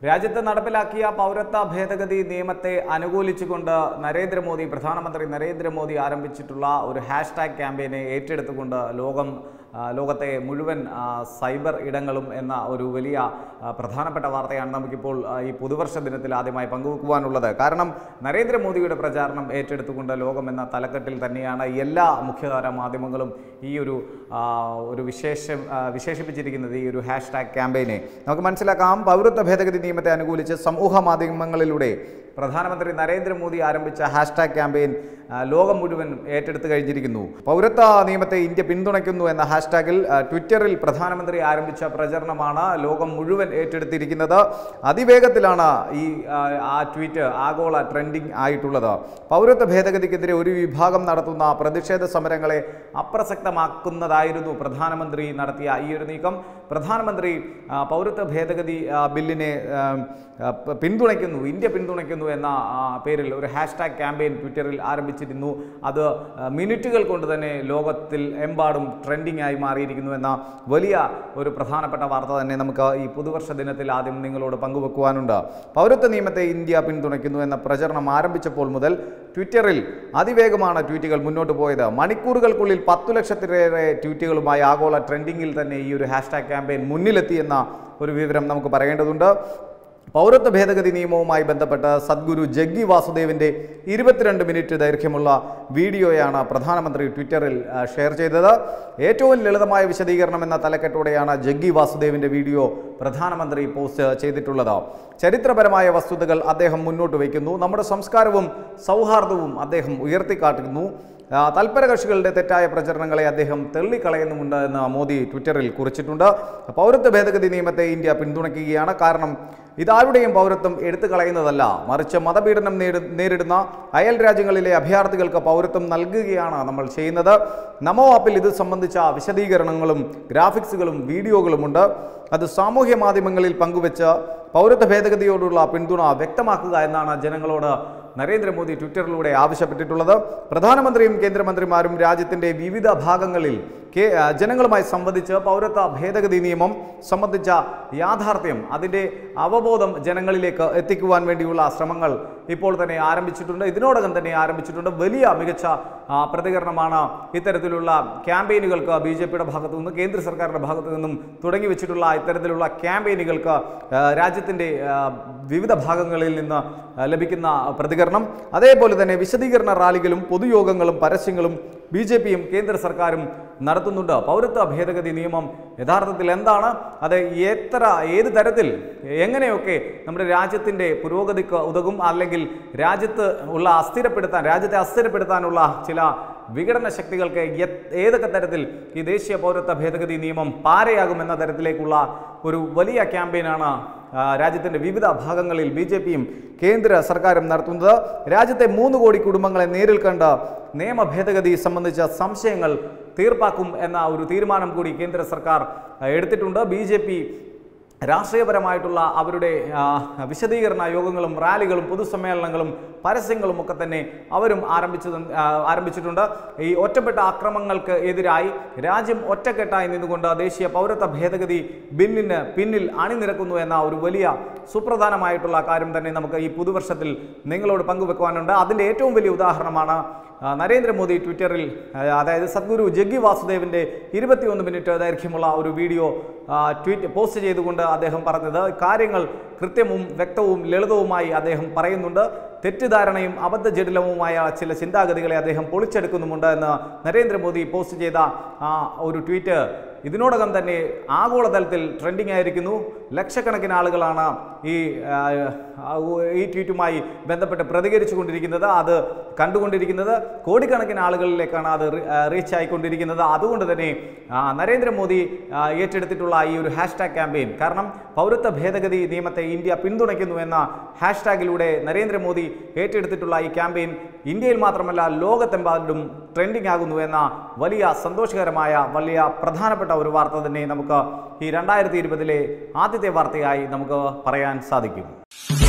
രാജ്യത്ത് നടപ്പിലാക്കിയ പൗരത്വ ഭേദഗതി നിയമത്തെ അനുകൂലിച്ചുകൊണ്ട് നരേന്ദ്രമോദി പ്രധാനമന്ത്രി നരേന്ദ്രമോദി ആരംഭിച്ചിട്ടുള്ള ഒരു ഹാഷ്ടാഗ് ക്യാമ്പയിനെ ഏറ്റെടുത്തുകൊണ്ട് ലോകം ആ, ലോകത്തെ മുഴുവൻ ആ, സൈബർ ഇടങ്ങളും എന്ന ഒരു വലിയ ആ, പ്രധാനപ്പെട്ട വാർത്തയാണ് നമുക്കിപ്പോൾ ആ, ഈ പുതുവർഷ ദിനത്തിൽ ആദ്യമായി പങ്കുവെക്കുവാനുള്ളത് കാരണം നരേന്ദ്രമോദിയുടെ പ്രചാരണം ഏറ്റെടുത്തുകൊണ്ട് ലോകം എന്ന തലക്കെട്ടിൽ തന്നെയാണ് എല്ലാ മുഖ്യധാര മാധ്യമങ്ങളും ഈ ഒരു ആ, ഒരു വിശേഷം ആ, വിശേഷിപ്പിച്ചിരിക്കുന്നത് ഈ ഒരു ഹാഷ്ടാഗ് ക്യാമ്പയിനെ നമുക്ക് മനസ്സിലാക്കാം പൗരത്വ ഭേദഗതി നിയമത്തെ അനുകൂലിച്ച് സമൂഹ മാധ്യമങ്ങളിലൂടെ പ്രധാനമന്ത്രി നരേന്ദ്രമോദി ആരംഭിച്ച ഹാഷ്ടാഗ് ക്യാമ്പയിൻ ആ, ലോകം മുഴുവൻ ഏറ്റെടുത്തു കഴിഞ്ഞിരിക്കുന്നു പൗരത്വ നിയമത്തെ ഇന്ത്യ പിന്തുണയ്ക്കുന്നു എന്ന ഹാഷ്ടാഗിൽ ആ, ട്വിറ്ററിൽ പ്രധാനമന്ത്രി ആരംഭിച്ച പ്രചരണമാണ് ലോകം മുഴുവൻ ഏറ്റെടുത്തിരിക്കുന്നത് അതിവേഗത്തിലാണ് ഈ ആ, ആ ട്വീറ്റ് ആഗോള ട്രെൻഡിംഗ് ആയിട്ടുള്ളത് പൗരത്വ ഭേദഗതിക്കെതിരെ ഒരു വിഭാഗം നടത്തുന്ന പ്രതിഷേധ സമരങ്ങളെ അപ്രസക്തമാക്കുന്നതായിരുന്നു പ്രധാനമന്ത്രി നടത്തിയ ഈ ഒരു നീക്കം പ്രധാനമന്ത്രി ആ, പൗരത്വ ഭേദഗതി ആ, ബില്ലിനെ ആ, ആ, പ- പിന്തുണയ്ക്കുന്നു ഇന്ത്യ പിന്തുണയ്ക്കുന്നു എന്ന ആ, പേരിൽ ഒരു ഹാഷ്ടാഗ് ക്യാമ്പയിൻ ട്വിറ്ററിൽ ആരംഭിച്ചിരുന്നു അത് ആ, മിനിറ്റുകൾ കൊണ്ട് തന്നെ ലോകത്തിൽ എമ്പാടും ട്രെൻഡിംഗ് ആയി മാറിയിരിക്കുന്നു എന്ന വലിയ ഒരു പ്രധാനപ്പെട്ട വാർത്ത തന്നെ നമുക്ക് ഈ പുതുവർഷ ദിനത്തിൽ ആദ്യം നിങ്ങളോട് പങ്കുവെക്കുവാനുണ്ട് പൗരത്വ നിയമത്തെ ഇന്ത്യ പിന്തുണയ്ക്കുന്നു എന്ന പ്രചരണം ആരംഭിച്ചപ്പോൾ മുതൽ ട്വിറ്ററിൽ അതിവേഗമാണ് ട്വീറ്റുകൾ മുന്നോട്ട് പോയത് മണിക്കൂറുകൾക്കുള്ളിൽ പത്തു ലക്ഷത്തിലേറെ ട്വീറ്റുകളുമായി ആഗോള ട്രെൻഡിങ്ങിൽ തന്നെ ഈ ഒരു ഹാഷ്ടാഗ് ക്യാമ്പയിൻ മുന്നിലെത്തിയെന്ന ഒരു വിവരം നമുക്ക് പറയേണ്ടതുണ്ട് പൗരത്വ ഭേദഗതി നിയമവുമായി ബന്ധപ്പെട്ട് സദ്ഗുരു ജഗ്ഗി വാസുദേവിൻ്റെ ഇരുപത്തിരണ്ട് മിനിറ്റ് ദൈർഘ്യമുള്ള വീഡിയോയാണ് പ്രധാനമന്ത്രി ട്വിറ്ററിൽ ആ, ഷെയർ ചെയ്തത് ഏറ്റവും ലളിതമായ വിശദീകരണം എന്ന തലക്കെട്ടോടെയാണ് ജഗ്ഗി വാസുദേവിൻ്റെ വീഡിയോ പ്രധാനമന്ത്രി പോസ്റ്റ് ചെയ്തിട്ടുള്ളത് ചരിത്രപരമായ വസ്തുതകൾ അദ്ദേഹം മുന്നോട്ട് വയ്ക്കുന്നു നമ്മുടെ സംസ്കാരവും സൗഹാർദ്ദവും അദ്ദേഹം ഉയർത്തിക്കാട്ടുന്നു ആ, തൽപരകക്ഷികളുടെ തെറ്റായ പ്രചരണങ്ങളെ അദ്ദേഹം തള്ളിക്കളയുന്നുമുണ്ട് എന്ന് മോദി ട്വിറ്ററിൽ കുറിച്ചിട്ടുണ്ട് പൗരത്വ ഭേദഗതി നിയമത്തെ ഇന്ത്യ പിന്തുണയ്ക്കുകയാണ് കാരണം ഇതാരുടെയും പൗരത്വം എടുത്തു കളയുന്നതല്ല മറിച്ച് മതപീഡനം നേരി നേരിടുന്ന അയൽ രാജ്യങ്ങളിലെ അഭയാർത്ഥികൾക്ക് പൗരത്വം നൽകുകയാണ് നമ്മൾ ചെയ്യുന്നത് നമോ ആപ്പിൽ ഇത് സംബന്ധിച്ച വിശദീകരണങ്ങളും ഗ്രാഫിക്സുകളും വീഡിയോകളുമുണ്ട് അത് സാമൂഹ്യ മാധ്യമങ്ങളിൽ പങ്കുവെച്ച് പൗരത്വ ഭേദഗതിയോടുള്ള പിന്തുണ വ്യക്തമാക്കുക എന്നാണ് ജനങ്ങളോട് നരേന്ദ്രമോദി ട്വിറ്ററിലൂടെ ആവശ്യപ്പെട്ടിട്ടുള്ളത് പ്രധാനമന്ത്രിയും കേന്ദ്രമന്ത്രിമാരും രാജ്യത്തിൻ്റെ വിവിധ ഭാഗങ്ങളിൽ കേ- ആ, ജനങ്ങളുമായി സംവദിച്ച് പൗരത്വ ഭേദഗതി നിയമം സംബന്ധിച്ച യാഥാർത്ഥ്യം അതിൻ്റെ അവബോധം ജനങ്ങളിലേക്ക് എത്തിക്കുവാൻ വേണ്ടിയുള്ള ശ്രമങ്ങൾ ഇപ്പോൾ തന്നെ ആരംഭിച്ചിട്ടുണ്ട് ഇതിനോടകം തന്നെ ആരംഭിച്ചിട്ടുണ്ട് വലിയ മികച്ച ആ, പ്രതികരണമാണ് ഇത്തരത്തിലുള്ള ക്യാമ്പയിനുകൾക്ക് ബി ജെ പിയുടെ ഭാഗത്തു നിന്നും കേന്ദ്ര സർക്കാരിൻ്റെ ഭാഗത്തു നിന്നും തുടങ്ങി വെച്ചിട്ടുള്ള ഇത്തരത്തിലുള്ള ക്യാമ്പയിനുകൾക്ക് ആ, രാജ്യത്തിൻ്റെ ആ, വിവിധ ഭാഗങ്ങളിൽ നിന്ന് ആ, ലഭിക്കുന്ന പ്രതികരണം അതേപോലെ തന്നെ വിശദീകരണ റാലികളും പൊതുയോഗങ്ങളും പരസ്യങ്ങളും ബി ജെ പിയും കേന്ദ്ര സർക്കാരും നടത്തുന്നുണ്ട് പൗരത്വ ഭേദഗതി നിയമം യഥാർത്ഥത്തിൽ എന്താണ് അത് എത്ര ഏത് തരത്തിൽ എങ്ങനെയൊക്കെ നമ്മുടെ രാജ്യത്തിൻ്റെ പുരോഗതിക്ക് ഉതകും അല്ലെങ്കിൽ രാജ്യത്ത് ഉള്ള അസ്ഥിരപ്പെടുത്താൻ രാജ്യത്തെ അസ്ഥിരപ്പെടുത്താനുള്ള ചില വിഘടന ശക്തികൾക്ക് എ- ഏതൊക്കെ തരത്തിൽ ഈ ദേശീയ പൗരത്വ ഭേദഗതി നിയമം പാരയാകുമെന്ന തരത്തിലേക്കുള്ള ഒരു വലിയ ക്യാമ്പയിനാണ് ആ, രാജ്യത്തിൻ്റെ വിവിധ ഭാഗങ്ങളിൽ ബി ജെ പിയും കേന്ദ്ര സർക്കാരും നടത്തുന്നത് രാജ്യത്തെ മൂന്ന് കോടി കുടുംബങ്ങളെ നേരിൽ കണ്ട് നിയമ ഭേദഗതി സംബന്ധിച്ച സംശയങ്ങൾ തീർപ്പാക്കും എന്ന ഒരു തീരുമാനം കൂടി കേന്ദ്ര സർക്കാർ ആ, എടുത്തിട്ടുണ്ട് ബി ജെ പി രാഷ്ട്രീയപരമായിട്ടുള്ള അവരുടെ ആ, വിശദീകരണ യോഗങ്ങളും റാലികളും പൊതുസമ്മേളനങ്ങളും പരസ്യങ്ങളും ഒക്കെ തന്നെ അവരും ആരംഭിച്ചു ആ, ആരംഭിച്ചിട്ടുണ്ട് ഈ ഒറ്റപ്പെട്ട ആക്രമങ്ങൾക്ക് എതിരായി രാജ്യം ഒറ്റക്കെട്ടായി നിന്നുകൊണ്ട് ദേശീയ പൗരത്വ ഭേദഗതി ബില്ലിന് പിന്നിൽ അണിനിരക്കുന്നു എന്ന ഒരു വലിയ സുപ്രധാനമായിട്ടുള്ള കാര്യം തന്നെ നമുക്ക് ഈ പുതുവർഷത്തിൽ നിങ്ങളോട് പങ്കുവെക്കുവാനുണ്ട് അതിൻ്റെ ഏറ്റവും വലിയ ഉദാഹരണമാണ് ആ, നരേന്ദ്രമോദി ട്വിറ്ററിൽ ആ, അതായത് സദ്ഗുരു ജഗ്ഗി വാസുദേവിൻ്റെ ഇരുപത്തിയൊന്ന് മിനിറ്റ് ദൈർഘ്യമുള്ള ഒരു വീഡിയോ ആ, ട്വീറ്റ് പോസ്റ്റ് ചെയ്തുകൊണ്ട് അദ്ദേഹം പറഞ്ഞത് കാര്യങ്ങൾ കൃത്യവും വ്യക്തവും ലളിതവുമായി അദ്ദേഹം പറയുന്നുണ്ട് തെറ്റിദ്ധാരണയും അബദ്ധജടിലവുമായ ചില ചിന്താഗതികളെ അദ്ദേഹം പൊളിച്ചെടുക്കുന്നുമുണ്ട് എന്ന് നരേന്ദ്രമോദി പോസ്റ്റ് ചെയ്ത ആ ഒരു ട്വീറ്റ് ഇതിനോടകം തന്നെ ആഗോളതലത്തിൽ ട്രെൻഡിംഗ് ആയിരിക്കുന്നു ലക്ഷക്കണക്കിന് ആളുകളാണ് ഈ ആ, ആ, ഈ ട്വീറ്റുമായി ബന്ധപ്പെട്ട് പ്രതികരിച്ചു കൊണ്ടിരിക്കുന്നത് അത് കണ്ടുകൊണ്ടിരിക്കുന്നത് കോടിക്കണക്കിന് ആളുകളിലേക്കാണ് അത് റി- ആ, റീച്ച് ആയിക്കൊണ്ടിരിക്കുന്നത് അതുകൊണ്ട് തന്നെ ആ, നരേന്ദ്രമോദി ആ, ഏറ്റെടുത്തിട്ടുള്ള ഈ ഒരു ഹാഷ്ടാഗ് ക്യാമ്പയിൻ കാരണം പൗരത്വ ഭേദഗതി നിയമത്തെ ഇന്ത്യ പിന്തുണയ്ക്കുന്നു എന്ന ഹാഷ്ടാഗിലൂടെ നരേന്ദ്രമോദി ഏറ്റെടുത്തിട്ടുള്ള ഈ ക്യാമ്പയിൻ ഇന്ത്യയിൽ മാത്രമല്ല ലോകത്തെമ്പാടും ട്രെൻഡിംഗ് ആകുന്നു എന്ന വലിയ സന്തോഷകരമായ വലിയ പ്രധാനപ്പെട്ട ഒരു വാർത്ത തന്നെ നമുക്ക് ഈ രണ്ടായിരത്തി ഇരുപതിലെ ആദ്യത്തെ വാർത്തയായി നമുക്ക് പറയാൻ സാധിക്കും